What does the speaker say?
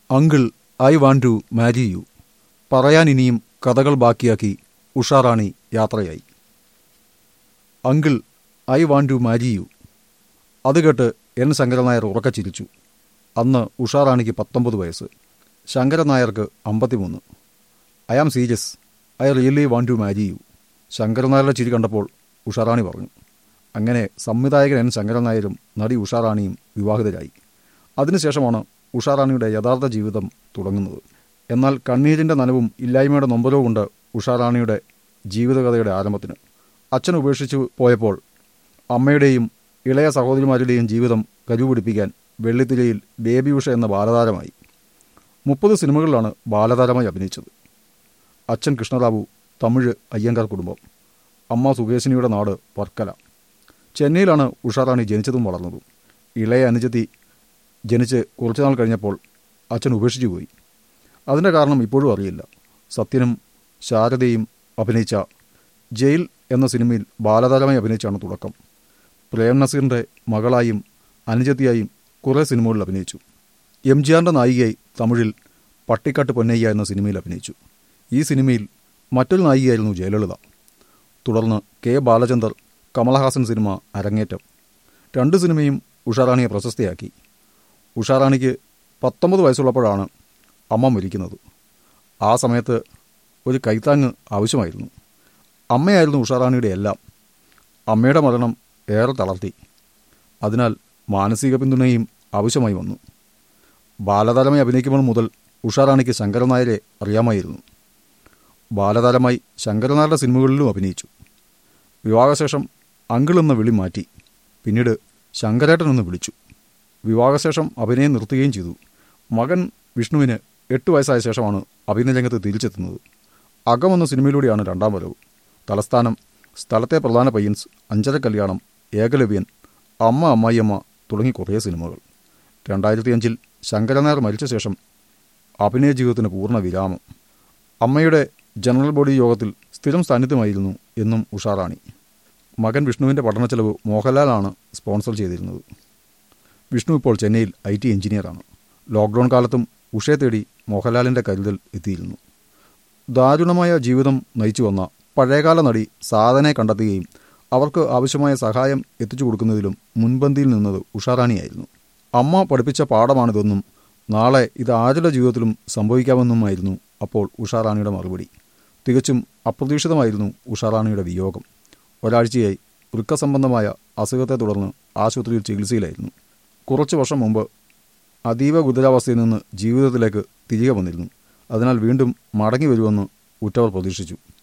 uncle I want to marry you പറയാൻ ഇനിയും കഥകൾ ബാക്കിയാക്കി ഉഷാറാണി യാത്രയായി uncle I want to marry you അത് കേട്ട് എൻ ശങ്കരൻ നായർ ഉറക്കെ ചിരിച്ചു അന്ന് ഉഷാറാണിക്ക് പത്തൊമ്പത് വയസ്സ് ശങ്കരൻ നായർക്ക് അമ്പത്തിമൂന്ന് I am serious I really want to marry you Sankaran നായരുടെ ചിരി കണ്ടപ്പോൾ ഉഷാറാണി പറഞ്ഞു അങ്ങനെ സംവിധായകൻ എൻ ശങ്കരൻ നായരും നടി ഉഷാറാണിയും വിവാഹിതരായി അതിനുശേഷമാണ് ഉഷാറാണിയുടെ യഥാർത്ഥ ജീവിതം തുടങ്ങുന്നത് എന്നാൽ കണ്ണീരിൻ്റെ നനവും ഇല്ലായ്മയുടെ നൊമ്പരവും കൊണ്ട് ഉഷാറാണിയുടെ ജീവിതകഥയുടെ ആരംഭത്തിന് അച്ഛൻ ഉപേക്ഷിച്ചു പോയപ്പോൾ അമ്മയുടെയും ഇളയ സഹോദരിമാരുടെയും ജീവിതം കരുപിടിപ്പിക്കാൻ വെള്ളിത്തിരയിൽ ബേബി ഉഷ എന്ന ബാലതാരമായി മുപ്പത് സിനിമകളിലാണ് ബാലതാരമായി അഭിനയിച്ചത് അച്ഛൻ കൃഷ്ണറാവു തമിഴ് അയ്യങ്കാർ കുടുംബം അമ്മ സുകേശിനിയുടെ നാട് വർക്കല ചെന്നൈയിലാണ് ഉഷാറാണി ജനിച്ചതും വളർന്നതും ഇളയ അനുജത്തി ജനിച്ച് കുറച്ചുനാൾ കഴിഞ്ഞപ്പോൾ അച്ഛൻ ഉപേക്ഷിച്ചു പോയി അതിൻ്റെ കാരണം ഇപ്പോഴും അറിയില്ല സത്യനും ശാരദയും അഭിനയിച്ച ജയിൽ എന്ന സിനിമയിൽ ബാലതാരമായി അഭിനയിച്ചാണ് തുടക്കം പ്രേം നസീറിൻ്റെ മകളായും അനുജത്തിയായും കുറേ സിനിമകളിൽ അഭിനയിച്ചു എം ജി ആറിൻ്റെ നായികയായി തമിഴിൽ പട്ടിക്കാട്ട് പൊന്നയ്യ എന്ന സിനിമയിൽ അഭിനയിച്ചു ഈ സിനിമയിൽ മറ്റൊരു നായികയായിരുന്നു ജയലളിത തുടർന്ന് കെ ബാലചന്ദർ കമലഹാസൻ സിനിമ അരങ്ങേറ്റം രണ്ട് സിനിമയും ഉഷാറാണിയെ പ്രശസ്തയാക്കി ഉഷാറാണിക്ക് പത്തൊമ്പത് വയസ്സുള്ളപ്പോഴാണ് അമ്മ മരിക്കുന്നത് ആ സമയത്ത് ഒരു കൈത്താങ്ങ് ആവശ്യമായിരുന്നു അമ്മയായിരുന്നു ഉഷാറാണിയുടെ എല്ലാം അമ്മയുടെ മരണം ഏറെ തളർത്തി അതിനാൽ മാനസിക പിന്തുണയും ആവശ്യമായി വന്നു ബാലതാരമായി അഭിനയിക്കുമ്പോൾ മുതൽ ഉഷാറാണിക്ക് ശങ്കരൻ നായരെ അറിയാമായിരുന്നു ബാലതാരമായി ശങ്കരൻ നായരുടെ സിനിമകളിലും അഭിനയിച്ചു വിവാഹശേഷം അങ്കിൾ എന്ന വിളി മാറ്റി പിന്നീട് ശങ്കരേട്ടൻ എന്ന് വിളിച്ചു വിവാഹശേഷം അഭിനയം നിർത്തുകയും ചെയ്തു മകൻ വിഷ്ണുവിന് എട്ട് വയസ്സായ ശേഷമാണ് അഭിനയ രംഗത്ത് തിരിച്ചെത്തുന്നത് അകം എന്ന സിനിമയിലൂടെയാണ് രണ്ടാം വരവ് തലസ്ഥാനം സ്ഥലത്തെ പ്രധാന പയ്യൻസ് അഞ്ചര കല്യാണം ഏകലവ്യൻ അമ്മ അമ്മായിയമ്മ തുടങ്ങി കുറേ സിനിമകൾ രണ്ടായിരത്തി അഞ്ചിൽ ശങ്കരനായർ മരിച്ച ശേഷം അഭിനയ ജീവിതത്തിന് പൂർണ്ണ വിരാമം അമ്മയുടെ ജനറൽ ബോഡി യോഗത്തിൽ സ്ഥിരം സാന്നിധ്യമായിരുന്നു എന്നും ഉഷാറാണി മകൻ വിഷ്ണുവിൻ്റെ പഠനച്ചെലവ് മോഹൻലാലാണ് സ്പോൺസർ ചെയ്തിരുന്നത് വിഷ്ണു ഇപ്പോൾ ചെന്നൈയിൽ ഐ ടി എഞ്ചിനീയറാണ് ലോക്ക്ഡൗൺ കാലത്തും ഉഷയെ തേടി മോഹൻലാലിൻ്റെ കരുതൽ എത്തിയിരുന്നു ദാരുണമായ ജീവിതം നയിച്ചു വന്ന പഴയകാല നടി സാധനയെ കണ്ടെത്തുകയും അവർക്ക് ആവശ്യമായ സഹായം എത്തിച്ചു കൊടുക്കുന്നതിലും മുൻപന്തിയിൽ നിന്നത് ഉഷാറാണിയായിരുന്നു അമ്മ പഠിപ്പിച്ച പാഠമാണിതെന്നും നാളെ ഇത് ആരുടെ ജീവിതത്തിലും സംഭവിക്കാമെന്നുമായിരുന്നു അപ്പോൾ ഉഷാറാണിയുടെ മറുപടി തികച്ചും അപ്രതീക്ഷിതമായിരുന്നു ഉഷാറാണിയുടെ വിയോഗം ഒരാഴ്ചയായി വൃക്ക സംബന്ധമായ അസുഖത്തെ തുടർന്ന് ആശുപത്രിയിൽ ചികിത്സയിലായിരുന്നു കുറച്ച് വർഷം മുമ്പ് അതീവ ഗുരുതരാവസ്ഥയിൽ നിന്ന് ജീവിതത്തിലേക്ക് തിരികെ വന്നിരുന്നു അതിനാൽ വീണ്ടും മടങ്ങി വരുമെന്ന് ഉറ്റവർ പ്രതീക്ഷിച്ചു